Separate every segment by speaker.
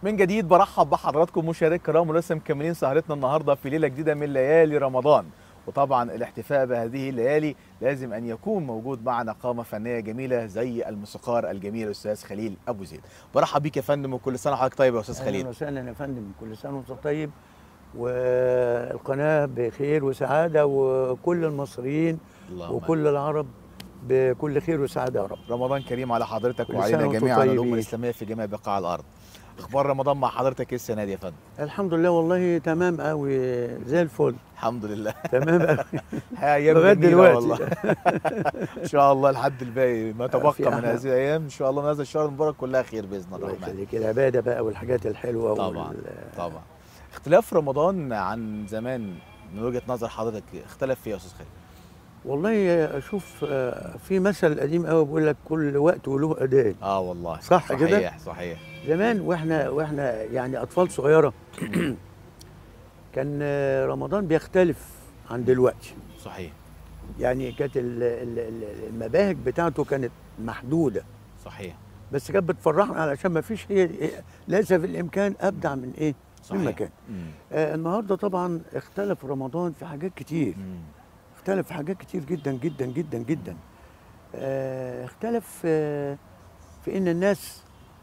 Speaker 1: من جديد برحب بحضراتكم مشاهدينا الكرام ولسه مكملين سهرتنا النهارده في ليله جديده من ليالي رمضان وطبعا الاحتفاء بهذه الليالي لازم ان يكون موجود معنا قامه فنيه جميله زي الموسيقار الجميل الاستاذ خليل ابو زيد برحب بيك يا فندم وكل سنه وحضرتك طيب يا استاذ
Speaker 2: اهلا
Speaker 1: خليل
Speaker 2: وسهلا يا فندم كل سنه وانت طيب والقناه بخير وسعاده وكل المصريين
Speaker 1: اللهم
Speaker 2: وكل العرب بكل خير وسعاده يا رب
Speaker 1: رمضان كريم على حضرتك
Speaker 2: كل
Speaker 1: وعلينا
Speaker 2: سنة وانتم
Speaker 1: جميعا الامه
Speaker 2: طيبين.
Speaker 1: الاسلاميه في جميع بقاع الارض اخبار رمضان مع حضرتك ايه السنه دي يا فندم
Speaker 2: الحمد لله والله تمام قوي زي الفل
Speaker 1: الحمد لله
Speaker 2: تمام قوي
Speaker 1: ايام
Speaker 2: لغاية
Speaker 1: جميلة
Speaker 2: دلوقتي.
Speaker 1: والله ان شاء الله لحد الباقي ما تبقى
Speaker 2: في
Speaker 1: من
Speaker 2: أحلى.
Speaker 1: هذه الايام ان شاء الله من هذا الشهر المبارك كلها خير باذن
Speaker 2: الله
Speaker 1: الرحمن
Speaker 2: يخليك العباده بقى والحاجات الحلوه
Speaker 1: طبعا
Speaker 2: وال-
Speaker 1: طبعا اختلاف رمضان عن زمان من وجهه نظر حضرتك اختلف في إيه يا استاذ خالد
Speaker 2: والله اشوف آه، في مثل قديم قوي بيقول لك كل وقت وله اذان
Speaker 1: اه والله
Speaker 2: صح كده؟
Speaker 1: صحيح صحيح
Speaker 2: زمان واحنا واحنا يعني اطفال صغيره كان آه، رمضان بيختلف عن دلوقتي
Speaker 1: صحيح
Speaker 2: يعني كانت ال- ال- ال- المباهج بتاعته كانت محدوده
Speaker 1: صحيح
Speaker 2: بس كانت بتفرحنا علشان ما فيش هي ليس في الامكان ابدع من ايه
Speaker 1: صحيح
Speaker 2: من مكان
Speaker 1: مم.
Speaker 2: آه النهارده طبعا اختلف رمضان في حاجات كتير
Speaker 1: مم.
Speaker 2: اختلف في حاجات كتير جدا جدا جدا جدا آه اختلف آه في ان الناس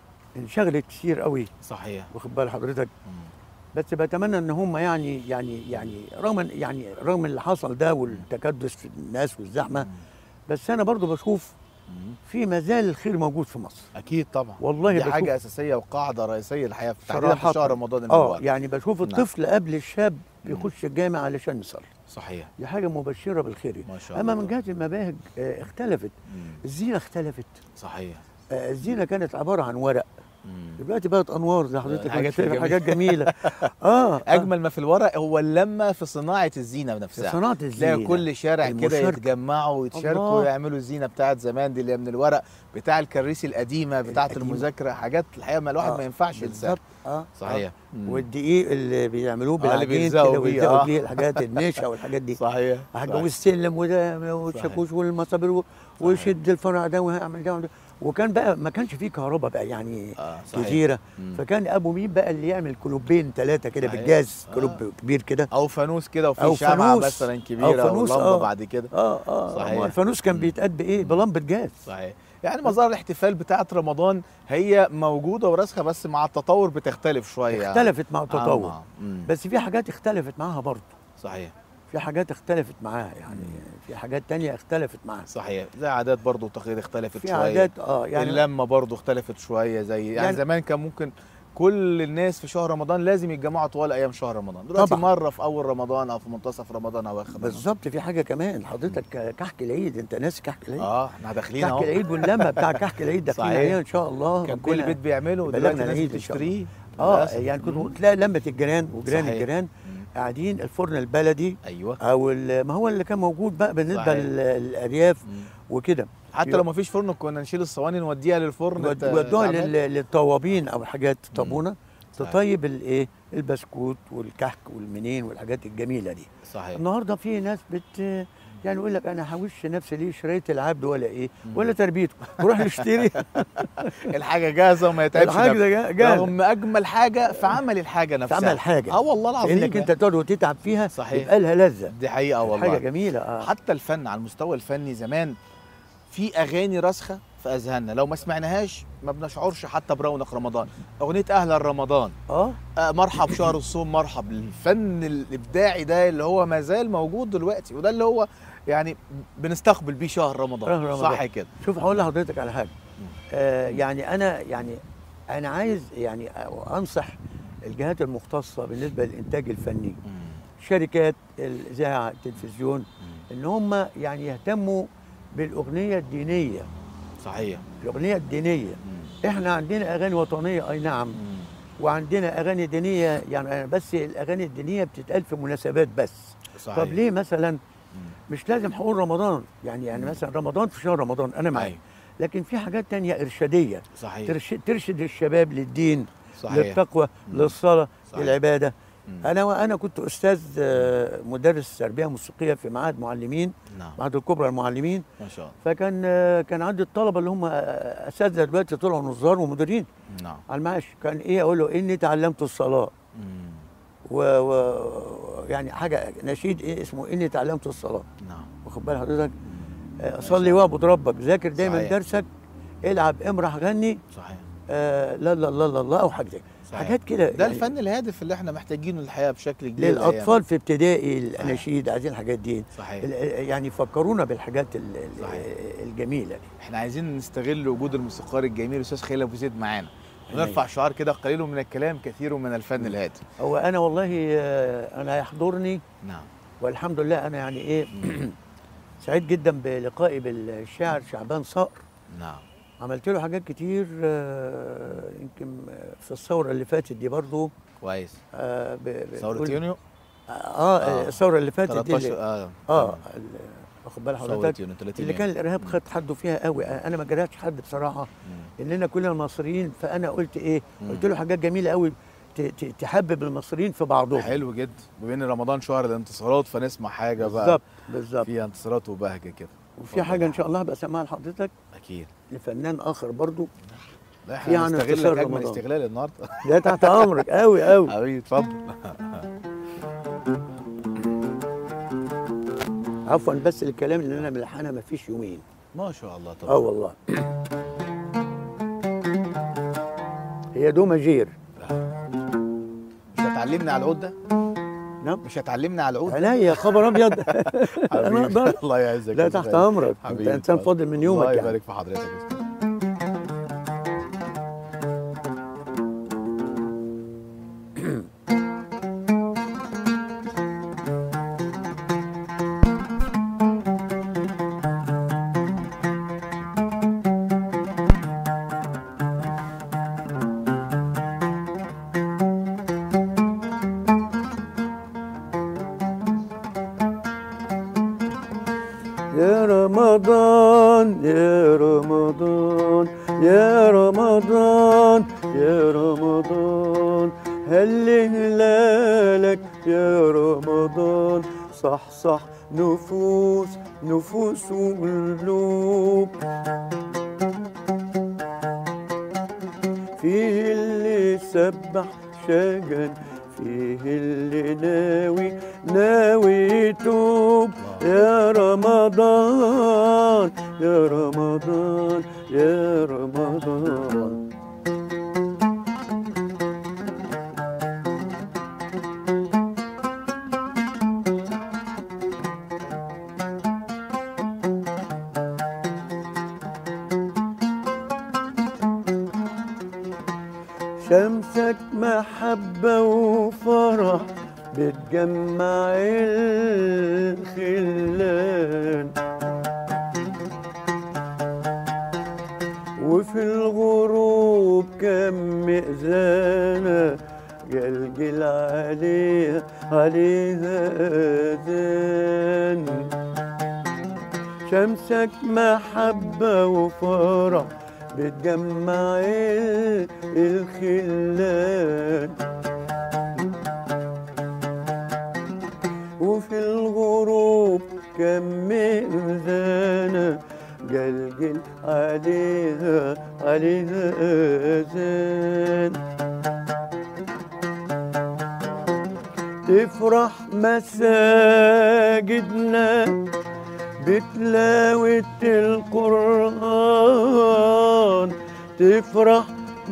Speaker 2: انشغلت كتير قوي
Speaker 1: صحيح
Speaker 2: واخد بال حضرتك
Speaker 1: مم.
Speaker 2: بس بتمنى ان هم يعني يعني يعني رغم يعني رغم اللي حصل ده والتكدس في الناس والزحمه
Speaker 1: مم.
Speaker 2: بس انا برضو بشوف
Speaker 1: مم.
Speaker 2: في مازال الخير موجود في مصر
Speaker 1: اكيد طبعا
Speaker 2: والله
Speaker 1: دي
Speaker 2: بشوف
Speaker 1: حاجه اساسيه وقاعده رئيسيه الحقيقه في تحديدا
Speaker 2: صراحة.
Speaker 1: في شهر رمضان
Speaker 2: اه
Speaker 1: المبارك
Speaker 2: يعني بشوف
Speaker 1: نعم.
Speaker 2: الطفل قبل الشاب بيخش الجامع علشان يصلي
Speaker 1: صحيح
Speaker 2: دي حاجه مبشره بالخير
Speaker 1: ما شاء
Speaker 2: اما
Speaker 1: الله
Speaker 2: من جهه المباهج آه، اختلفت
Speaker 1: مم.
Speaker 2: الزينه اختلفت
Speaker 1: صحيح
Speaker 2: آه، الزينه كانت عباره عن ورق
Speaker 1: مم.
Speaker 2: دلوقتي بقت انوار زي حضرتك
Speaker 1: الحاجات
Speaker 2: كنت شايف
Speaker 1: الجميلة.
Speaker 2: حاجات جميله اه آه،
Speaker 1: اجمل ما في الورق هو اللمه في صناعه الزينه بنفسها
Speaker 2: في صناعه
Speaker 1: تلاقي
Speaker 2: الزينه
Speaker 1: كل شارع كده
Speaker 2: المشاركة.
Speaker 1: يتجمعوا ويتشاركوا
Speaker 2: الله.
Speaker 1: ويعملوا الزينه بتاعت زمان دي اللي هي من الورق بتاع الكراسي القديمه بتاعت
Speaker 2: القديمة.
Speaker 1: المذاكره حاجات الحقيقه ما الواحد
Speaker 2: آه،
Speaker 1: ما ينفعش ينساها
Speaker 2: بالظبط اه
Speaker 1: صحيح
Speaker 2: آه.
Speaker 1: مم.
Speaker 2: والدقيق اللي بيعملوه
Speaker 1: آه، اللي
Speaker 2: بالعجين
Speaker 1: بيلزقوا
Speaker 2: كده
Speaker 1: بيه،
Speaker 2: ويلزقوا
Speaker 1: آه.
Speaker 2: بيه الحاجات النشا والحاجات دي
Speaker 1: صحيح
Speaker 2: حاجه
Speaker 1: صحيح.
Speaker 2: والسلم وده والشاكوش والمصابير و- ويشد الفرع ده ويعمل ده وده. وكان بقى ما كانش فيه كهرباء بقى يعني
Speaker 1: اه صحيح
Speaker 2: كتيره
Speaker 1: مم.
Speaker 2: فكان ابو مين بقى اللي يعمل كلوبين ثلاثه كده
Speaker 1: صحيح.
Speaker 2: بالجاز
Speaker 1: آه.
Speaker 2: كلوب كبير كده
Speaker 1: او فانوس كده وفي
Speaker 2: أو
Speaker 1: شمعه
Speaker 2: فانوس.
Speaker 1: مثلا
Speaker 2: أو
Speaker 1: كبيره
Speaker 2: فانوس،
Speaker 1: ولمبه
Speaker 2: آه.
Speaker 1: بعد كده
Speaker 2: اه اه
Speaker 1: صحيح.
Speaker 2: ما الفانوس كان
Speaker 1: مم.
Speaker 2: بيتقاد بايه بلمبه جاز
Speaker 1: صحيح يعني مظاهر الاحتفال بتاعت رمضان هي موجوده وراسخه بس مع التطور بتختلف شويه
Speaker 2: اختلفت مع
Speaker 1: آه،
Speaker 2: التطور
Speaker 1: مع- مم.
Speaker 2: بس في حاجات اختلفت معاها برضه
Speaker 1: صحيح
Speaker 2: في حاجات اختلفت معاها يعني في حاجات تانية اختلفت معاها
Speaker 1: صحيح زي عادات برضو وتقاليد اختلفت
Speaker 2: في
Speaker 1: شويه
Speaker 2: عادات اه
Speaker 1: يعني
Speaker 2: يعني
Speaker 1: اللمه برضو اختلفت شويه زي يعني,
Speaker 2: يعني-
Speaker 1: زمان كان ممكن كل الناس في شهر رمضان لازم يتجمعوا طوال ايام شهر رمضان دلوقتي
Speaker 2: طبعا.
Speaker 1: مره في اول رمضان او في منتصف رمضان او اخر رمضان
Speaker 2: بالظبط في حاجه كمان حضرتك كحك العيد انت ناسي كحك العيد
Speaker 1: اه احنا داخلين
Speaker 2: كحك
Speaker 1: اهو
Speaker 2: العيد واللمه بتاع كحك العيد داخلين
Speaker 1: صحيح.
Speaker 2: عليها ان شاء الله
Speaker 1: كان كل
Speaker 2: ربنا-
Speaker 1: بيت بيعمله
Speaker 2: يبلغنا
Speaker 1: ودلوقتي الناس
Speaker 2: العيد إن شاء الله.
Speaker 1: بتشتريه
Speaker 2: اه
Speaker 1: للأسف.
Speaker 2: يعني كنت
Speaker 1: مم.
Speaker 2: تلاقي لمه الجيران وجيران
Speaker 1: صحيح.
Speaker 2: الجيران
Speaker 1: مم.
Speaker 2: قاعدين الفرن البلدي
Speaker 1: ايوه
Speaker 2: او ال- ما هو اللي كان موجود بقى بالنسبه
Speaker 1: صحيح.
Speaker 2: لل- للارياف
Speaker 1: مم.
Speaker 2: وكده
Speaker 1: حتى
Speaker 2: يو-
Speaker 1: لو ما فيش فرن كنا نشيل الصواني نوديها للفرن
Speaker 2: ود-
Speaker 1: ت-
Speaker 2: ودوها
Speaker 1: تعمل.
Speaker 2: لل- للطوابين او حاجات طابونه
Speaker 1: صحيح.
Speaker 2: تطيب الايه البسكوت والكحك والمنين والحاجات الجميله دي
Speaker 1: صحيح
Speaker 2: النهارده في ناس بت يعني يقول لك انا هوش نفسي ليه شريت العبد ولا ايه
Speaker 1: مم.
Speaker 2: ولا تربيته وروح نشتري
Speaker 1: الحاجه جاهزه وما يتعبش
Speaker 2: الحاجه
Speaker 1: نفسه.
Speaker 2: ده جا- جاهز
Speaker 1: رغم اجمل حاجه في عمل الحاجه نفسها
Speaker 2: عمل حاجة.
Speaker 1: اه والله العظيم
Speaker 2: انك انت تقعد وتتعب فيها
Speaker 1: صحيح.
Speaker 2: يبقى لها لذه
Speaker 1: دي حقيقه والله
Speaker 2: حاجه جميله اه
Speaker 1: حتى الفن على المستوى الفني زمان في اغاني راسخه في اذهاننا لو ما سمعناهاش ما بنشعرش حتى برونق رمضان اغنيه اهلا رمضان
Speaker 2: اه
Speaker 1: آه مرحب شهر الصوم مرحب الفن الابداعي ده اللي هو ما زال موجود دلوقتي وده اللي هو يعني بنستقبل بيه شهر رمضان,
Speaker 2: شهر رمضان.
Speaker 1: صح كده
Speaker 2: شوف هقول لحضرتك على حاجه آه يعني انا يعني انا عايز يعني انصح الجهات المختصه بالنسبه للانتاج الفني شركات الاذاعه التلفزيون ان هم يعني يهتموا بالاغنيه الدينيه
Speaker 1: صحيح
Speaker 2: الاغنيه الدينيه احنا عندنا اغاني وطنيه اي نعم وعندنا اغاني دينيه يعني بس الاغاني الدينيه بتتقال في مناسبات بس
Speaker 1: صحيح
Speaker 2: طب ليه مثلا مش لازم هقول رمضان يعني يعني مثلا رمضان في شهر رمضان انا معاك
Speaker 1: أيوة.
Speaker 2: لكن في حاجات تانية ارشاديه
Speaker 1: صحيح
Speaker 2: ترشد, ترشد الشباب للدين
Speaker 1: صحيح
Speaker 2: للتقوى
Speaker 1: مم.
Speaker 2: للصلاه
Speaker 1: صحيح.
Speaker 2: للعباده
Speaker 1: مم.
Speaker 2: انا وانا كنت استاذ آه، مدرس تربيه موسيقيه في معهد معلمين
Speaker 1: نعم
Speaker 2: معهد الكبرى المعلمين
Speaker 1: ما شاء الله
Speaker 2: فكان آه، كان عندي الطلبه اللي هم آه، اساتذه دلوقتي طلعوا نظار ومديرين
Speaker 1: نعم
Speaker 2: على المعاش كان ايه اقول له اني تعلمت الصلاه
Speaker 1: مم.
Speaker 2: و, و يعني حاجه نشيد ايه اسمه اني تعلمت الصلاه
Speaker 1: نعم
Speaker 2: واخد بال حضرتك
Speaker 1: مم.
Speaker 2: آه، صلي واعبد ربك ذاكر دايما
Speaker 1: صحيح.
Speaker 2: درسك العب امرح غني
Speaker 1: صحيح
Speaker 2: آه لا لا لا لا لا او حاجه زي
Speaker 1: صحيح.
Speaker 2: حاجات كده
Speaker 1: ده
Speaker 2: يعني
Speaker 1: الفن الهادف اللي احنا محتاجينه للحياه بشكل كبير الأيام.
Speaker 2: للاطفال في ابتدائي الاناشيد عايزين الحاجات دي
Speaker 1: صحيح
Speaker 2: ال- يعني فكرونا بالحاجات ال- ال-
Speaker 1: صحيح.
Speaker 2: الجميله دي
Speaker 1: احنا عايزين نستغل وجود الموسيقار الجميل الاستاذ خليل ابو زيد معانا ونرفع شعار كده قليل من الكلام كثير من الفن الهادف
Speaker 2: هو انا والله آه، انا يحضرني
Speaker 1: نعم
Speaker 2: والحمد لله انا يعني ايه سعيد جدا بلقائي بالشاعر شعبان صقر
Speaker 1: نعم
Speaker 2: عملت له حاجات كتير آه، يمكن في الثوره اللي فاتت دي برضو
Speaker 1: كويس
Speaker 2: آه، ب- ب-
Speaker 1: ثورة
Speaker 2: بقول-
Speaker 1: يونيو
Speaker 2: اه,
Speaker 1: آه.
Speaker 2: آه الثوره اللي فاتت دي
Speaker 1: 13
Speaker 2: اللي-
Speaker 1: اه
Speaker 2: اه ال- واخد بال
Speaker 1: ثورة
Speaker 2: حضرتك
Speaker 1: يونيو 30
Speaker 2: اللي كان
Speaker 1: يونيو.
Speaker 2: الارهاب خد حده فيها قوي انا ما جرحتش حد بصراحه
Speaker 1: مم.
Speaker 2: اننا كلنا مصريين فانا قلت ايه
Speaker 1: مم.
Speaker 2: قلت له حاجات جميله قوي ت- ت- تحبب المصريين في بعضهم
Speaker 1: حلو جدا بما ان رمضان شهر الانتصارات فنسمع حاجه بقى
Speaker 2: بالظبط بالظبط
Speaker 1: فيها انتصارات وبهجه كده
Speaker 2: وفي
Speaker 1: اتفضل
Speaker 2: حاجه
Speaker 1: يا
Speaker 2: ان شاء الله هبقى اسمعها لحضرتك
Speaker 1: اكيد
Speaker 2: لفنان اخر برضو
Speaker 1: لا
Speaker 2: في عن
Speaker 1: احنا
Speaker 2: انتصار
Speaker 1: هنستغلك اجمل
Speaker 2: رمضان.
Speaker 1: استغلال النهارده
Speaker 2: ده تحت امرك قوي قوي
Speaker 1: حبيبي اتفضل
Speaker 2: عفوا بس الكلام اللي انا ملحنها ما فيش يومين
Speaker 1: ما شاء الله
Speaker 2: اه
Speaker 1: طبعا
Speaker 2: والله هي دو ماجير
Speaker 1: مش هتعلمني على العود ده
Speaker 2: نعم
Speaker 1: مش هتعلمني على العود
Speaker 2: عينيا خبر ابيض انا
Speaker 1: حبيبي
Speaker 2: اقدر
Speaker 1: الله يعزك
Speaker 2: لا
Speaker 1: يا
Speaker 2: تحت
Speaker 1: زميلي.
Speaker 2: امرك انت
Speaker 1: حبيبي
Speaker 2: انسان
Speaker 1: اتفضل.
Speaker 2: فاضل من يومك
Speaker 1: الله
Speaker 2: يعني
Speaker 1: يبارك في حضرتك يا أستاذ.
Speaker 2: يا رمضان يا رمضان يا رمضان يا رمضان هل هلالك يا رمضان صح صح نفوس نفوس وقلوب فيه اللي سبح شجن فيه اللي ناوي ناوي يتوب يا رمضان يا رمضان يا رمضان شمسك محبة وفرح بتجمع الخلان وفي الغروب كم مئذنة جلجل عليها عليها أذان شمسك محبة وفرح بتجمع ال- الخلان وفي الغروب كم مئذنة جلجل عليها عليها أذان تفرح مساجدنا بتلاوة القرآن تفرح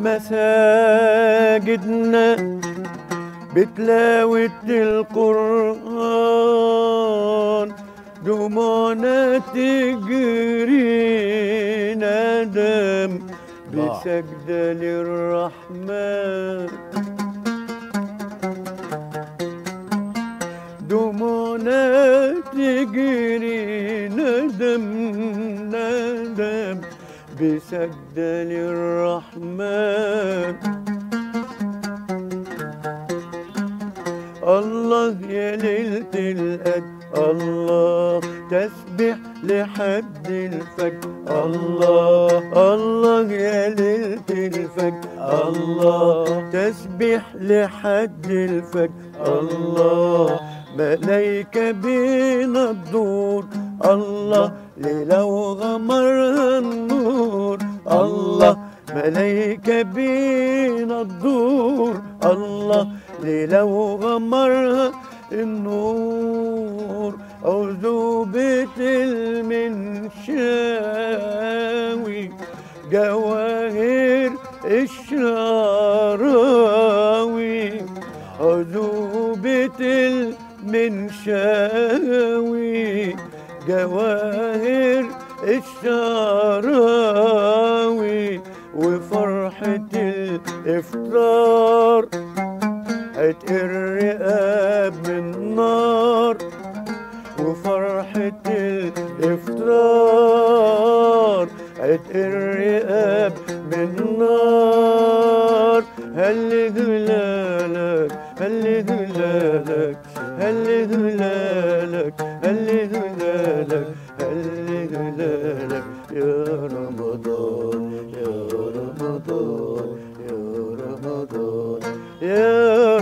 Speaker 2: مساجدنا بتلاوة القرآن دموعنا تجري ندم بسجدة للرحمن دموعنا تجري ندم ندم بسجدة للرحمن الله يا ليلة القدر الله تسبح لحد الفجر الله الله يا ليلة الفجر الله تسبح لحد الفجر الله ملايكة بين الدور الله ليلة وغمرها النور الله ملايكة بين الدور الله ليلة وغمرها النور عذوبة المنشاوي جواهر الشعراوي عذوبة المنشاوي جواهر الشعراوي وفرحة الإفطار الرقاب من نار وفرحة الإفطار الرقاب من نار هل هلالك هل هلالك هل هلالك هل هلالك هل هلالك يا رمضان يا رمضان يا رمضان يا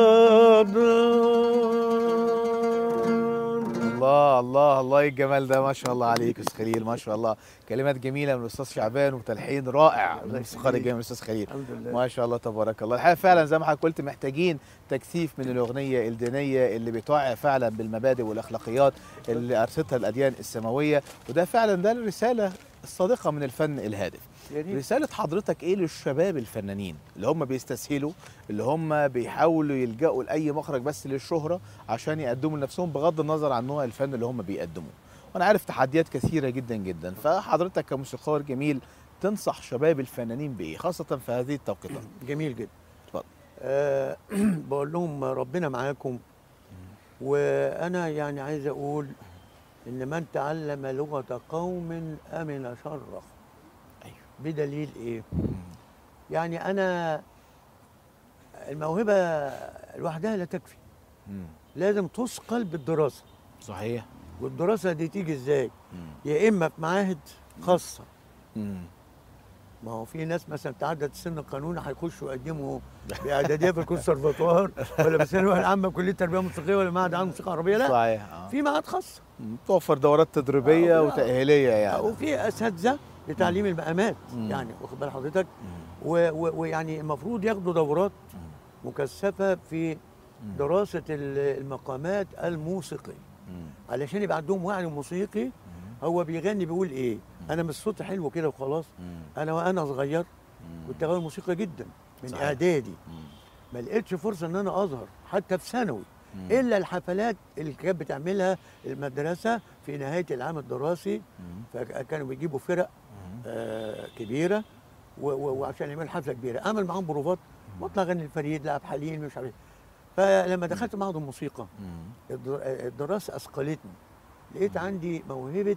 Speaker 2: رمضان
Speaker 1: الله الله الله ايه الجمال ده ما شاء الله عليك استاذ خليل ما شاء الله كلمات جميله من الاستاذ شعبان وتلحين رائع من الموسيقار الجميل من الاستاذ خليل
Speaker 2: الحمد لله
Speaker 1: ما شاء الله تبارك الله الحقيقه فعلا زي ما حضرتك قلت محتاجين تكثيف من الاغنيه الدينيه اللي بتوعي فعلا بالمبادئ والاخلاقيات اللي ارستها الاديان السماويه وده فعلا ده الرساله الصادقه من الفن الهادف
Speaker 2: يا ريت.
Speaker 1: رسالة حضرتك ايه للشباب الفنانين اللي هم بيستسهلوا اللي هم بيحاولوا يلجأوا لأي مخرج بس للشهرة عشان يقدموا لنفسهم بغض النظر عن نوع الفن اللي هم بيقدموه وانا عارف تحديات كثيرة جدا جدا فحضرتك كموسيقار جميل تنصح شباب الفنانين بايه خاصة في هذه التوقيتات
Speaker 2: جميل جدا
Speaker 1: اتفضل.
Speaker 2: آه بقول لهم ربنا معاكم وانا يعني عايز اقول ان من تعلم لغه قوم امن شره
Speaker 1: ايوه
Speaker 2: بدليل ايه يعني انا الموهبه لوحدها لا تكفي
Speaker 1: مم.
Speaker 2: لازم تثقل بالدراسه
Speaker 1: صحيح
Speaker 2: والدراسه دي تيجي ازاي
Speaker 1: مم.
Speaker 2: يا اما في معاهد خاصه
Speaker 1: مم.
Speaker 2: ما هو في ناس مثلا تعدت السن القانوني هيخشوا يقدموا باعداديه في الكونسرفاتوار ولا بالثانويه العامه كليه تربيه موسيقيه ولا معهد عام موسيقى عربيه لا
Speaker 1: صحيح آه.
Speaker 2: في معاهد خاصه
Speaker 1: مم. توفر دورات تدريبية
Speaker 2: آه.
Speaker 1: وتأهيلية يعني
Speaker 2: وفي اساتذه لتعليم المقامات
Speaker 1: مم.
Speaker 2: يعني واخد بال حضرتك
Speaker 1: مم.
Speaker 2: و- و- ويعني المفروض ياخدوا دورات مكثفه في
Speaker 1: مم.
Speaker 2: دراسه ال- المقامات الموسيقيه
Speaker 1: مم.
Speaker 2: علشان يبقى عندهم وعي موسيقي
Speaker 1: مم.
Speaker 2: هو بيغني بيقول ايه انا مش صوتي حلو كده وخلاص
Speaker 1: مم.
Speaker 2: انا وانا صغير
Speaker 1: مم.
Speaker 2: كنت غاوي موسيقى جدا من
Speaker 1: صحيح.
Speaker 2: اعدادي
Speaker 1: مم.
Speaker 2: ما لقيتش فرصه ان انا اظهر حتى في ثانوي
Speaker 1: مم.
Speaker 2: الا الحفلات اللي كانت بتعملها المدرسه في نهايه العام الدراسي
Speaker 1: مم.
Speaker 2: فكانوا بيجيبوا فرق
Speaker 1: مم.
Speaker 2: آه كبيره و- و- وعشان يعملوا حفله كبيره اعمل معاهم بروفات واطلع اغني الفريد لعب حليم مش عارف إيه. فلما دخلت معهد الموسيقى
Speaker 1: مم.
Speaker 2: الدر- الدراسه اثقلتني لقيت عندي موهبه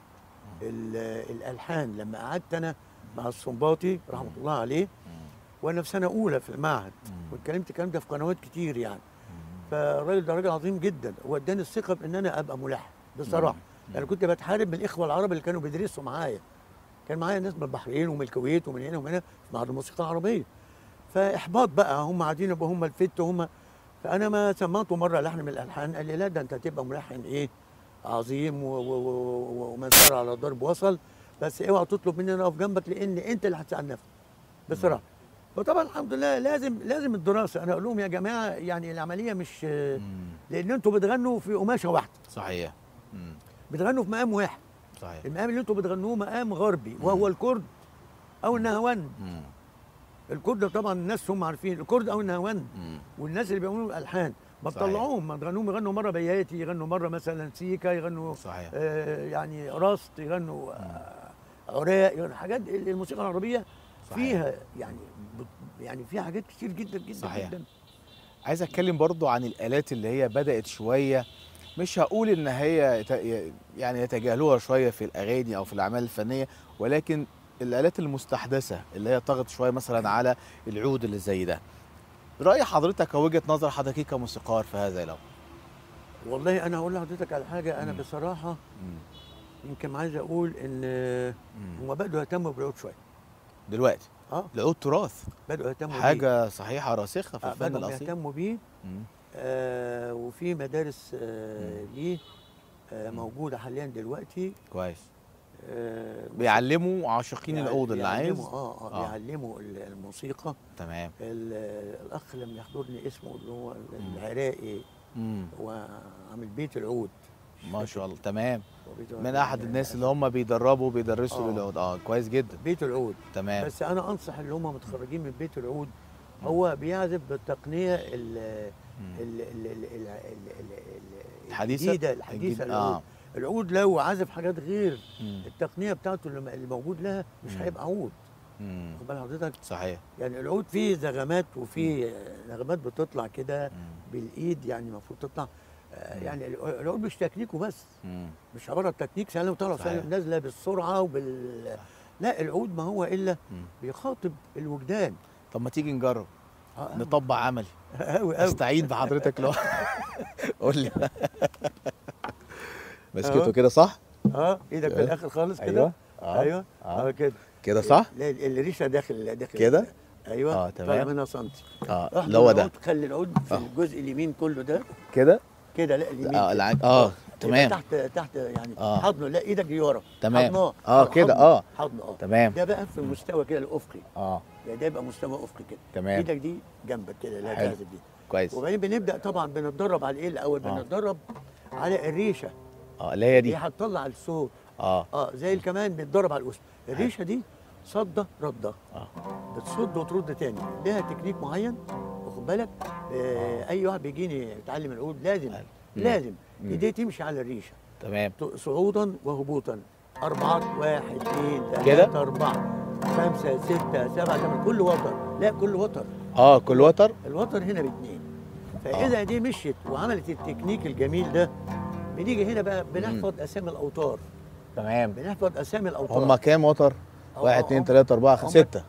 Speaker 2: ال- الالحان لما قعدت انا مع الصنباطي رحمه الله عليه
Speaker 1: مم.
Speaker 2: وانا في سنه اولى في المعهد
Speaker 1: مم.
Speaker 2: واتكلمت الكلام ده في قنوات كتير يعني
Speaker 1: مم.
Speaker 2: فالراجل ده راجل عظيم جدا واداني الثقه بان انا ابقى ملحن بصراحه
Speaker 1: مم.
Speaker 2: انا كنت بتحارب من الاخوه العرب اللي كانوا بيدرسوا معايا كان معايا ناس من البحرين ومن الكويت ومن هنا ومن هنا في معهد الموسيقى العربيه فاحباط بقى هم قاعدين يبقوا هم الفت وهم فانا ما سمعته مره لحن من الالحان قال لي لا ده انت هتبقى ملحن ايه عظيم و- و- و- ومن سار على الضرب وصل بس اوعى تطلب مني انا اقف جنبك لان انت اللي هتساعد نفسك بصراحه فطبعا الحمد لله لازم لازم الدراسه انا اقول لهم يا جماعه يعني العمليه مش
Speaker 1: مم.
Speaker 2: لان انتوا بتغنوا في قماشه واحده
Speaker 1: صحيح مم.
Speaker 2: بتغنوا في مقام واحد
Speaker 1: صحيح
Speaker 2: المقام اللي انتوا بتغنوه مقام غربي وهو الكرد او النهوان
Speaker 1: مم.
Speaker 2: الكرد طبعا الناس هم عارفين الكرد او النهوان
Speaker 1: مم.
Speaker 2: والناس اللي بيعملوا الالحان ما
Speaker 1: صحيح.
Speaker 2: تطلعوهم ما تغنوهم يغنوا مره بياتي يغنوا مره مثلا سيكا يغنوا
Speaker 1: صحيح
Speaker 2: آه يعني راست يغنوا آه عراق يغنوا حاجات ال- الموسيقى العربيه
Speaker 1: صحيح.
Speaker 2: فيها يعني بت- يعني فيها حاجات كتير جدا جدا
Speaker 1: صحيح.
Speaker 2: جدا
Speaker 1: عايز اتكلم برضو عن الالات اللي هي بدات شويه مش هقول ان هي يت- يعني يتجاهلوها شويه في الاغاني او في الاعمال الفنيه ولكن الالات المستحدثه اللي هي طغت شويه مثلا على العود اللي زي ده راي حضرتك او وجهه نظر حضرتك كموسيقار في هذا لو
Speaker 2: والله انا هقول لحضرتك على حاجه انا
Speaker 1: مم.
Speaker 2: بصراحه
Speaker 1: مم.
Speaker 2: يمكن عايز اقول ان
Speaker 1: مم.
Speaker 2: هم بدأوا يهتموا بالعود شويه
Speaker 1: دلوقتي
Speaker 2: اه
Speaker 1: العود تراث
Speaker 2: بدأوا يهتموا بيه.
Speaker 1: حاجه صحيحه راسخه في
Speaker 2: آه،
Speaker 1: الفن
Speaker 2: بدأوا
Speaker 1: الاصيل
Speaker 2: يهتموا بيه
Speaker 1: مم.
Speaker 2: آه وفي مدارس آه ليه آه موجوده حاليا دلوقتي
Speaker 1: كويس
Speaker 2: آه
Speaker 1: بيعلموا عاشقين
Speaker 2: بيع-
Speaker 1: العود اللي عايز
Speaker 2: بيعلموا- اه اه
Speaker 1: آه.
Speaker 2: بيعلموا ال- الموسيقى
Speaker 1: تمام
Speaker 2: ال- الاخ لم يحضرني اسمه اللي هو العراقي
Speaker 1: مم.
Speaker 2: هو عامل بيت العود
Speaker 1: ما شاء الله تمام
Speaker 2: هو بيت
Speaker 1: من
Speaker 2: العود.
Speaker 1: احد الناس اللي هم بيدربوا بيدرسوا
Speaker 2: آه.
Speaker 1: للعود اه كويس جدا
Speaker 2: بيت العود
Speaker 1: تمام
Speaker 2: بس انا انصح اللي هم متخرجين من بيت العود هو بيعزف بالتقنيه ال
Speaker 1: مم.
Speaker 2: ال- ال- ال- ال- ال- ال-
Speaker 1: الحديثة؟
Speaker 2: الجديده الحديثه
Speaker 1: الجديد-
Speaker 2: العود
Speaker 1: آه.
Speaker 2: العود لو عزف حاجات غير
Speaker 1: مم.
Speaker 2: التقنيه بتاعته اللي اللي موجود لها مش
Speaker 1: مم.
Speaker 2: هيبقى عود
Speaker 1: مم.
Speaker 2: واخد بال حضرتك
Speaker 1: صحيح
Speaker 2: يعني العود فيه زغمات وفيه نغمات بتطلع كده
Speaker 1: مم.
Speaker 2: بالايد يعني المفروض تطلع آه،
Speaker 1: مم.
Speaker 2: يعني الع- العود مش تكنيك وبس
Speaker 1: مم.
Speaker 2: مش عباره عن تكنيك سلام وطلع
Speaker 1: صحيح.
Speaker 2: سلام نازله بالسرعه وبال لا العود ما هو الا
Speaker 1: مم.
Speaker 2: بيخاطب الوجدان
Speaker 1: طب ما تيجي نجرب
Speaker 2: آه،
Speaker 1: نطبق عملي
Speaker 2: قوي قوي
Speaker 1: استعين بحضرتك لو قول لي مسكته
Speaker 2: أهو.
Speaker 1: كده صح
Speaker 2: اه ايدك في
Speaker 1: أيوة.
Speaker 2: الاخر خالص كده
Speaker 1: ايوه اه
Speaker 2: ايوه
Speaker 1: آه.
Speaker 2: اه كده
Speaker 1: كده صح
Speaker 2: لا ال- الريشه داخل داخل
Speaker 1: كده؟
Speaker 2: ايوه
Speaker 1: آه، تمام.
Speaker 2: طالع منها سنتي
Speaker 1: اه
Speaker 2: احضر
Speaker 1: اللي هو ده
Speaker 2: العود، خلي العود في
Speaker 1: آه.
Speaker 2: الجزء اليمين كله ده
Speaker 1: كده
Speaker 2: كده لا اليمين
Speaker 1: اه
Speaker 2: كده.
Speaker 1: العين اه
Speaker 2: يبقى
Speaker 1: تمام
Speaker 2: تحت تحت يعني
Speaker 1: آه.
Speaker 2: حضنه لا ايدك دي ورا
Speaker 1: تمام.
Speaker 2: حضناه
Speaker 1: آه، كده،
Speaker 2: حضنه،
Speaker 1: آه.
Speaker 2: حضنه اه
Speaker 1: تمام
Speaker 2: ده بقى في المستوى كده الافقي
Speaker 1: اه
Speaker 2: يعني ده يبقى مستوى افقي كده
Speaker 1: تمام.
Speaker 2: ايدك دي جنبك كده لا
Speaker 1: حلو.
Speaker 2: تعزف دي
Speaker 1: كويس
Speaker 2: وبعدين بنبدا طبعا بنتدرب على ايه الاول
Speaker 1: آه.
Speaker 2: بنتدرب على الريشه
Speaker 1: اه اللي هي
Speaker 2: دي
Speaker 1: دي
Speaker 2: هتطلع الصوت
Speaker 1: اه
Speaker 2: اه زي الكمان بيتدرب على الاسم الريشه دي صده رده
Speaker 1: اه
Speaker 2: بتصد وترد تاني لها تكنيك معين واخد بالك آه اي واحد بيجيني يتعلم العود لازم
Speaker 1: حلو.
Speaker 2: لازم
Speaker 1: مم.
Speaker 2: ايديه تمشي على الريشه
Speaker 1: تمام
Speaker 2: ت- صعودا وهبوطا أربعات واحد اثنين
Speaker 1: كده؟
Speaker 2: ثلاثة أربعة خمسة ستة سبعة ثمانية كل وتر لا كل وتر
Speaker 1: اه كل وتر
Speaker 2: الوتر هنا باثنين فإذا دي مشيت وعملت التكنيك الجميل ده بنيجي هنا بقى بنحفظ أسامي الأوتار
Speaker 1: تمام
Speaker 2: بنحفظ أسامي الأوتار
Speaker 1: هم كام وتر؟
Speaker 2: آه،
Speaker 1: واحد
Speaker 2: آه،
Speaker 1: اتنين
Speaker 2: آه.
Speaker 1: تلاتة أربعة
Speaker 2: هم-
Speaker 1: خمسة ستة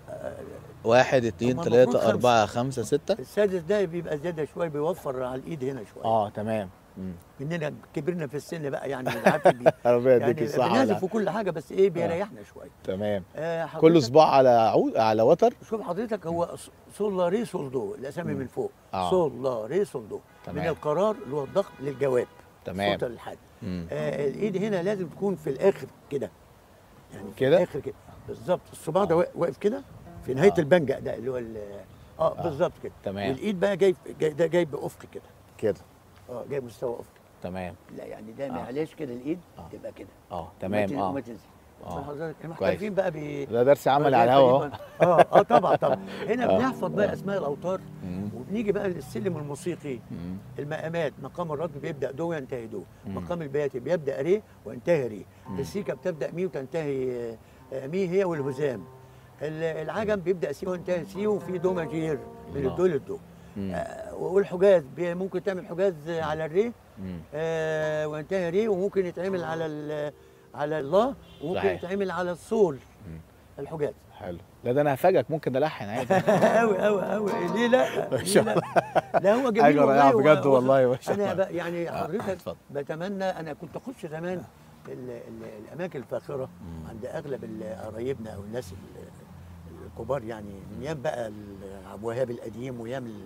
Speaker 1: واحد اتنين
Speaker 2: هم المفروض
Speaker 1: تلاتة
Speaker 2: خمسة.
Speaker 1: أربعة خمسة ستة
Speaker 2: السادس ده بيبقى زيادة شوية بيوفر على الإيد هنا شوية
Speaker 1: اه تمام مم.
Speaker 2: مننا كبرنا في السن بقى يعني بنعافي بيه
Speaker 1: ربنا يديك
Speaker 2: يعني
Speaker 1: الصحة
Speaker 2: بنعزف
Speaker 1: والعافية.
Speaker 2: وكل حاجة بس إيه بيريحنا شوية
Speaker 1: تمام
Speaker 2: آه حضرتك-
Speaker 1: كل صباع على عود على وتر
Speaker 2: شوف حضرتك هو ص- صول لا ري صول دو الاسامي من فوق
Speaker 1: آه.
Speaker 2: صول لا ري صول دو
Speaker 1: تمام.
Speaker 2: من القرار اللي هو الضغط للجواب
Speaker 1: تمام.
Speaker 2: صوت الحد
Speaker 1: مم.
Speaker 2: آه الايد هنا لازم تكون في الاخر كده يعني في
Speaker 1: كده؟
Speaker 2: الاخر كده بالظبط الصباع ده وا- واقف كده في نهايه
Speaker 1: آه.
Speaker 2: البنجة ده اللي هو ال- اه, بالظبط كده
Speaker 1: تمام.
Speaker 2: والايد بقى جاي جاي ده جاي بافق كده
Speaker 1: كده
Speaker 2: اه جاي مستوى افقي
Speaker 1: تمام
Speaker 2: لا يعني ده
Speaker 1: آه.
Speaker 2: معلش كده الايد
Speaker 1: آه.
Speaker 2: تبقى كده
Speaker 1: اه
Speaker 2: وما
Speaker 1: تمام
Speaker 2: تن-
Speaker 1: اه
Speaker 2: وما تنزل
Speaker 1: آه.
Speaker 2: حضرتك
Speaker 1: كويس.
Speaker 2: محترفين بقى بي
Speaker 1: ده درس عملي على الهوا اهو
Speaker 2: اه اه طبعا طبعا هنا
Speaker 1: آه.
Speaker 2: بنحفظ بقى اسماء الاوتار
Speaker 1: مم.
Speaker 2: وبنيجي بقى للسلم الموسيقي
Speaker 1: مم.
Speaker 2: المقامات مقام الرد بيبدا دو ينتهي دو
Speaker 1: مم.
Speaker 2: مقام البياتي بيبدا ري وينتهي ري
Speaker 1: مم.
Speaker 2: السيكا بتبدا مي وتنتهي آه، آه، مي هي والهزام ال- العجم بيبدا سي وينتهي سي وفي دو ماجير من
Speaker 1: الله.
Speaker 2: الدو للدو
Speaker 1: مم.
Speaker 2: آه، والحجاز بي- ممكن تعمل حجاز على الري
Speaker 1: مم.
Speaker 2: آه، وينتهي ري وممكن يتعمل على ال- على الله وممكن
Speaker 1: صحيح.
Speaker 2: يتعمل على الصول
Speaker 1: مم.
Speaker 2: الحجاز
Speaker 1: حلو لا ده انا هفاجئك ممكن الحن عادي
Speaker 2: قوي قوي قوي ليه لا؟
Speaker 1: ما
Speaker 2: ليه
Speaker 1: شاء
Speaker 2: لا؟
Speaker 1: الله.
Speaker 2: لا هو جميل
Speaker 1: حاجة رائعة
Speaker 2: والله
Speaker 1: بجد
Speaker 2: و-
Speaker 1: والله ما شاء
Speaker 2: انا
Speaker 1: الله.
Speaker 2: ب- يعني
Speaker 1: آه،
Speaker 2: حضرتك
Speaker 1: اتفضل.
Speaker 2: بتمنى انا كنت اخش زمان ال ال الاماكن الفاخره عند اغلب ال- قرايبنا او الناس ال- الكبار يعني من ايام بقى ال- عبد الوهاب القديم وايام ال-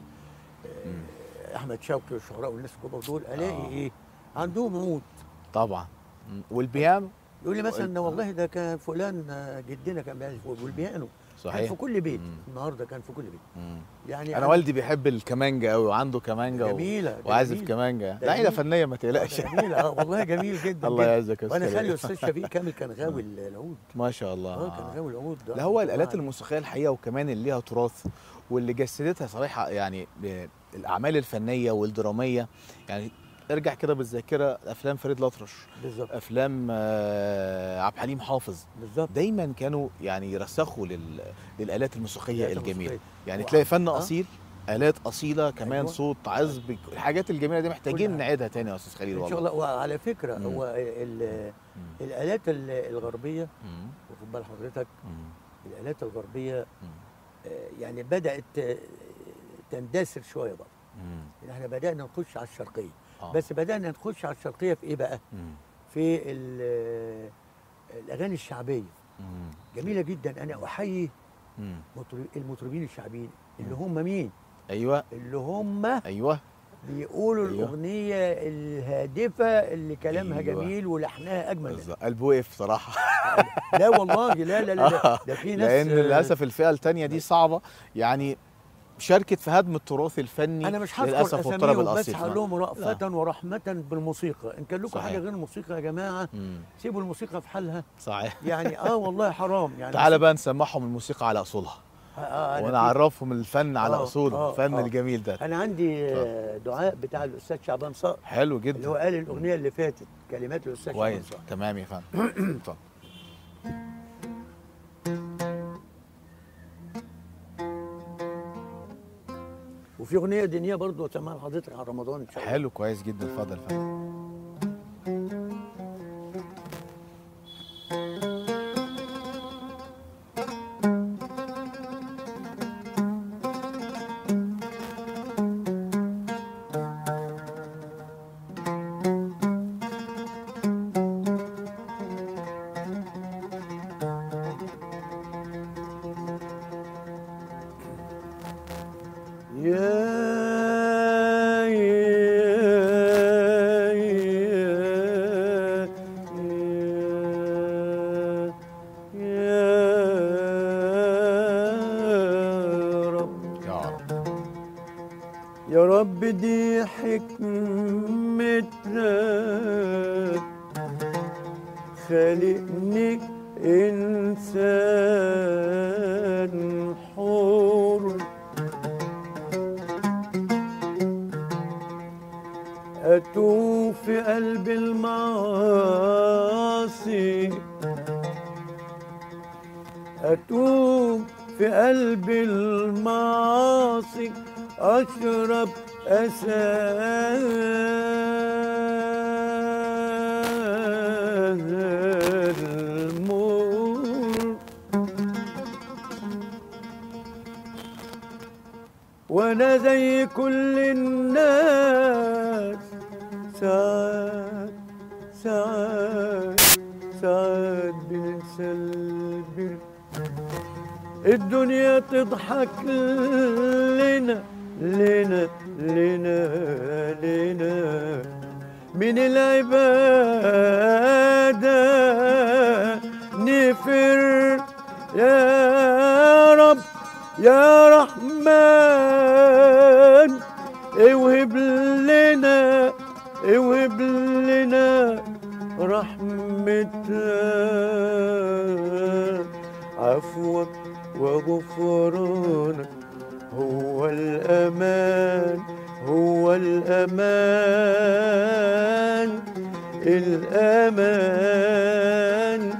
Speaker 2: آه، احمد شوقي والشعراء والناس الكبار دول الاقي
Speaker 1: آه.
Speaker 2: ايه عندهم عود
Speaker 1: طبعا مم. والبيانو
Speaker 2: يقول لي مثلا والله ده كان فلان آه، جدنا كان بيعزف عود والبيانو كان
Speaker 1: صحيح
Speaker 2: في كل بيت
Speaker 1: مم.
Speaker 2: النهارده كان في كل بيت
Speaker 1: مم.
Speaker 2: يعني
Speaker 1: انا والدي بيحب الكمانجا قوي وعنده كمانجا و-
Speaker 2: جميلة، ده
Speaker 1: وعازف
Speaker 2: جميل.
Speaker 1: كمانجا
Speaker 2: ده
Speaker 1: لا عيله
Speaker 2: جميل.
Speaker 1: فنيه ما تقلقش
Speaker 2: جميل اه والله جميل جدا
Speaker 1: الله
Speaker 2: جداً.
Speaker 1: يعزك يا
Speaker 2: وانا
Speaker 1: أستاذ
Speaker 2: خلي
Speaker 1: علي.
Speaker 2: استاذ شفيق كامل كان غاوي العود
Speaker 1: ما شاء الله
Speaker 2: اه كان
Speaker 1: آه.
Speaker 2: غاوي العود ده
Speaker 1: لا هو الالات
Speaker 2: طبعاً.
Speaker 1: الموسيقيه الحقيقه وكمان اللي ليها تراث واللي جسدتها صراحه يعني ب- الاعمال الفنيه والدراميه يعني ارجع كده بالذاكره افلام فريد الأطرش
Speaker 2: بالظبط
Speaker 1: افلام آه، عبد الحليم حافظ
Speaker 2: بالظبط
Speaker 1: دايما كانوا يعني يرسخوا لل... للالات الموسيقيه
Speaker 2: الآلات
Speaker 1: الجميله
Speaker 2: الموسيقية.
Speaker 1: يعني
Speaker 2: و-
Speaker 1: تلاقي فن
Speaker 2: آه.
Speaker 1: اصيل الات اصيله كمان
Speaker 2: أيوة.
Speaker 1: صوت عزف الحاجات الجميله دي محتاجين
Speaker 2: كل حاجة.
Speaker 1: نعيدها تاني يا استاذ خليل
Speaker 2: ان شاء
Speaker 1: والله
Speaker 2: الله وعلى فكره
Speaker 1: مم.
Speaker 2: هو ال-
Speaker 1: مم.
Speaker 2: الالات ال- الغربيه
Speaker 1: مم.
Speaker 2: واخد بال حضرتك
Speaker 1: مم.
Speaker 2: الالات الغربيه
Speaker 1: مم.
Speaker 2: آه، يعني بدات آه، تندثر شويه برضه
Speaker 1: مم.
Speaker 2: يعني احنا بدانا نخش على الشرقيه
Speaker 1: آه.
Speaker 2: بس بدانا نخش على الشرقيه في ايه بقى؟
Speaker 1: مم.
Speaker 2: في ال- الاغاني الشعبيه
Speaker 1: مم.
Speaker 2: جميله جدا انا احيي
Speaker 1: مم.
Speaker 2: مطرب- المطربين الشعبيين اللي هم مين
Speaker 1: ايوه
Speaker 2: اللي هم
Speaker 1: ايوه
Speaker 2: بيقولوا
Speaker 1: أيوة.
Speaker 2: الاغنيه الهادفه اللي كلامها
Speaker 1: أيوة.
Speaker 2: جميل ولحنها اجمل
Speaker 1: بالظبط. قلب وقف صراحه
Speaker 2: لا والله لا لا لا ده, ده في ناس
Speaker 1: لان للاسف الفئه الثانيه دي صعبه يعني شاركت في هدم التراث الفني
Speaker 2: انا مش هذكر
Speaker 1: للاسف والطرب
Speaker 2: اساميهم بس
Speaker 1: الاصيل
Speaker 2: هقول لهم رأفة ورحمة بالموسيقى ان كان لكم
Speaker 1: صحيح.
Speaker 2: حاجة غير الموسيقى يا جماعة
Speaker 1: مم.
Speaker 2: سيبوا الموسيقى في حالها
Speaker 1: صحيح
Speaker 2: يعني اه والله حرام يعني
Speaker 1: تعالى بقى نسمعهم الموسيقى على اصولها
Speaker 2: آه آه أنا, في-
Speaker 1: ونعرفهم الفن على
Speaker 2: آه،
Speaker 1: اصوله
Speaker 2: آه،
Speaker 1: الفن
Speaker 2: آه.
Speaker 1: الجميل ده
Speaker 2: انا عندي آه، دعاء بتاع الاستاذ شعبان صقر
Speaker 1: حلو
Speaker 2: اللي هو
Speaker 1: جدا
Speaker 2: قال الاغنية اللي فاتت كلمات الاستاذ شعبان
Speaker 1: كويس
Speaker 2: صقر
Speaker 1: تمام يا فندم اتفضل
Speaker 2: وفي اغنية دينية برضه سمعها لحضرتك على رمضان ان شاء الله
Speaker 1: حلو كويس جدا اتفضل يا فندم
Speaker 2: يا يا يا يا رب
Speaker 1: يا رب
Speaker 2: يا رب دي حكمتك خالقني إنسان حر أتوه في قلب المعاصي أتوب في قلب المعاصي أشرب أساد المر وأنا زي كل الناس ساعات ساعات ساعات بننسى البر الدنيا تضحك لنا لنا لنا لنا من العبادة نفر يا رب يا رحمن اوهب لنا اوهب لنا رحمتك عفوك وغفرانك هو الأمان هو الأمان الأمان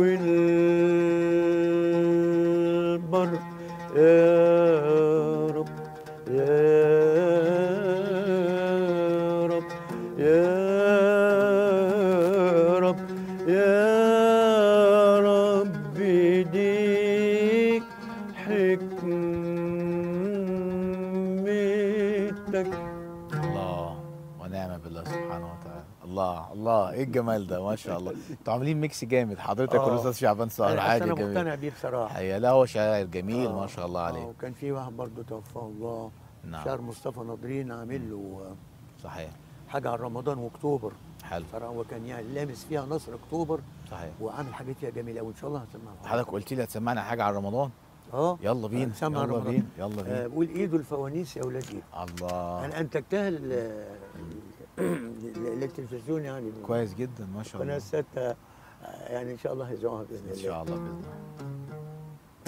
Speaker 2: والبر يا رب يا رب يا رب يا رب ديك حكمتك
Speaker 1: الله ونعم بالله سبحانه وتعالى الله الله ايه الجمال ده ما شاء الله انتوا عاملين ميكس جامد حضرتك
Speaker 2: آه.
Speaker 1: والاستاذ شعبان سهر
Speaker 2: أنا
Speaker 1: حاجه
Speaker 2: أنا
Speaker 1: جميله
Speaker 2: مقتنع بيه بصراحة
Speaker 1: حقيقة لا هو شاعر جميل
Speaker 2: آه،
Speaker 1: ما شاء الله
Speaker 2: آه،
Speaker 1: عليه
Speaker 2: وكان في واحد برضه توفاه الله
Speaker 1: نعم.
Speaker 2: شاعر مصطفى ناظرين عامل له آه،
Speaker 1: صحيح
Speaker 2: حاجة عن رمضان واكتوبر
Speaker 1: حلو
Speaker 2: صراحة هو كان يعني لامس فيها نصر اكتوبر
Speaker 1: صحيح
Speaker 2: وعامل حاجات فيها جميلة وان شاء الله هسمعها
Speaker 1: حضرتك قلت لي هتسمعنا حاجه عن رمضان
Speaker 2: اه
Speaker 1: يلا بينا
Speaker 2: هنسمع
Speaker 1: يلا
Speaker 2: رمضان.
Speaker 1: بينا يلا
Speaker 2: آه،
Speaker 1: بينا
Speaker 2: بقول ايده الفوانيس يا اولادي
Speaker 1: الله
Speaker 2: انا انتجتها لل- لل- للتلفزيون يعني
Speaker 1: كويس جدا ما شاء
Speaker 2: قناه
Speaker 1: الله
Speaker 2: ستة آه، يعني ان شاء الله هيذاعوها باذن
Speaker 1: ان
Speaker 2: الله
Speaker 1: شاء الله باذن الله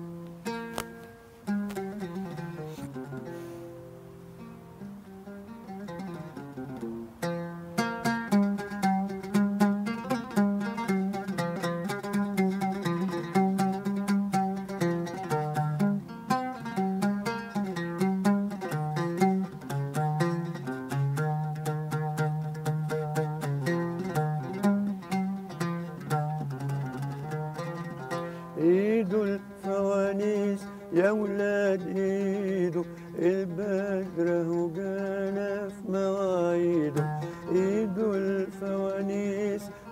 Speaker 2: ايده الفوانيس يا ولاد ايده البدر هو جانا في مواعيده ايده الفوانيس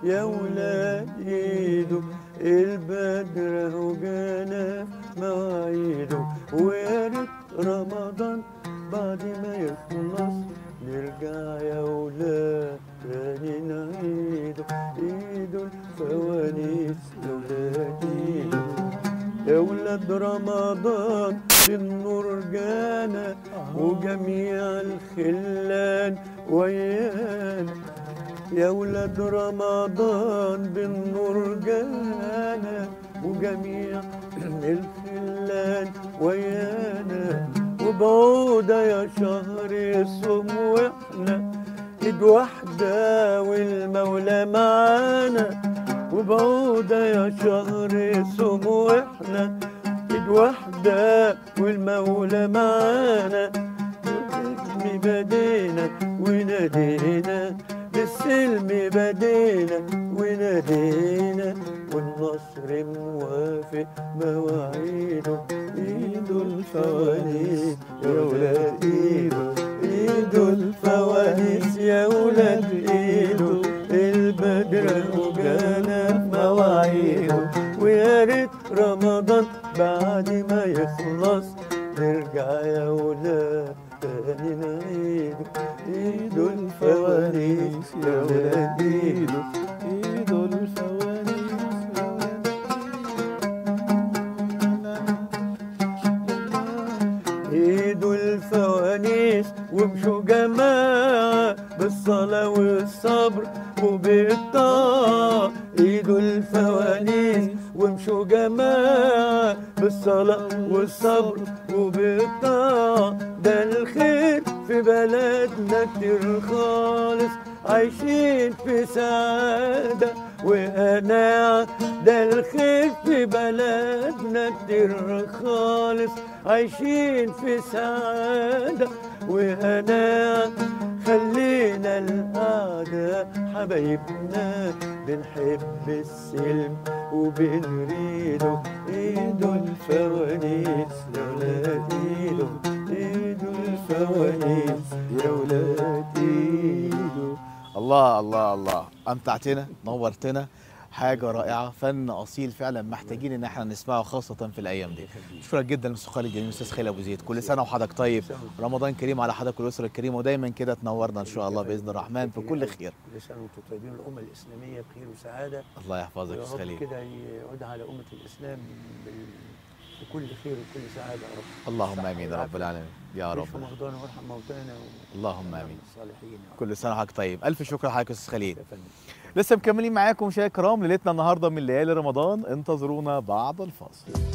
Speaker 2: لولا ايده البدر وجانا مواعيده ويا ريت رمضان بعد ما يخلص نرجع يا ولاد تاني نعيده ايده الفوانيس يا ولاد ايده يا ولاد رمضان بالنور جانا وجميع الخلان ويانا يا ولاد رمضان بالنور جانا وجميع الخلان ويانا وبعودة يا شهر الصوم واحنا ايد واحدة والمولى معانا وبعودة يا شهر الصوم واحنا ايد واحدة والمولى معانا بالسلم بدينا ونادينا بالسلم بدينا ونادينا والنصر موافق مواعيده ايده الفوانيس يا ولاد ايده ايده الفوانيس يا ولاد ايده البدر وجانا مواعيده ويا ريت رمضان بعد ما يخلص نرجع يا ولاد تاني نعيده ايده الفوانيس يا ولاد ايده
Speaker 1: ايده الفوانيس
Speaker 2: ايده الفوانيس ومشوا جماعة بالصلاة والصبر وبالطاعة ايده الفوانيس ومشوا جماعة بالصلاة والصبر وبالطاعة ده الخير في بلدنا كتير خالص عايشين في سعادة وقناعة ده الخير في بلدنا كتير خالص عايشين في سعادة وقناعة خلينا القعدة حبايبنا بنحب السلم وبنريده ايده الفوانيس يا ولاد ايده ايده الفوانيس يا ولاد ايده
Speaker 1: الله الله الله امتعتنا نورتنا حاجه رائعه فن اصيل فعلا محتاجين ان احنا نسمعه خاصه في الايام دي اشكرك جدا الموسيقار الجميل استاذ خالد ابو زيد كل سنه وحضرتك طيب رمضان كريم على حضرتك والاسره الكريمه ودايما كده تنورنا ان شاء الله باذن الرحمن في كل خير
Speaker 2: كل سنه وانتم طيبين الامه الاسلاميه بخير وسعاده
Speaker 1: الله يحفظك
Speaker 2: يا
Speaker 1: يا استاذ
Speaker 2: رب
Speaker 1: خليل
Speaker 2: كده يعود على امه الاسلام بال- بكل خير وكل سعاده يا رب
Speaker 1: اللهم
Speaker 2: الصحة
Speaker 1: امين يا رب
Speaker 2: والعافية.
Speaker 1: العالمين يا رب
Speaker 2: اشف مرضانا وارحم موتانا و-
Speaker 1: اللهم
Speaker 2: واجعلنا
Speaker 1: آمين.
Speaker 2: من الصالحين يا رب
Speaker 1: كل سنه وحضرتك طيب الف شكر لحضرتك يا استاذ خليل
Speaker 2: يا فندم
Speaker 1: لسه مكملين معاكم مشاهدينا الكرام ليلتنا النهارده من ليالي رمضان انتظرونا بعد الفاصل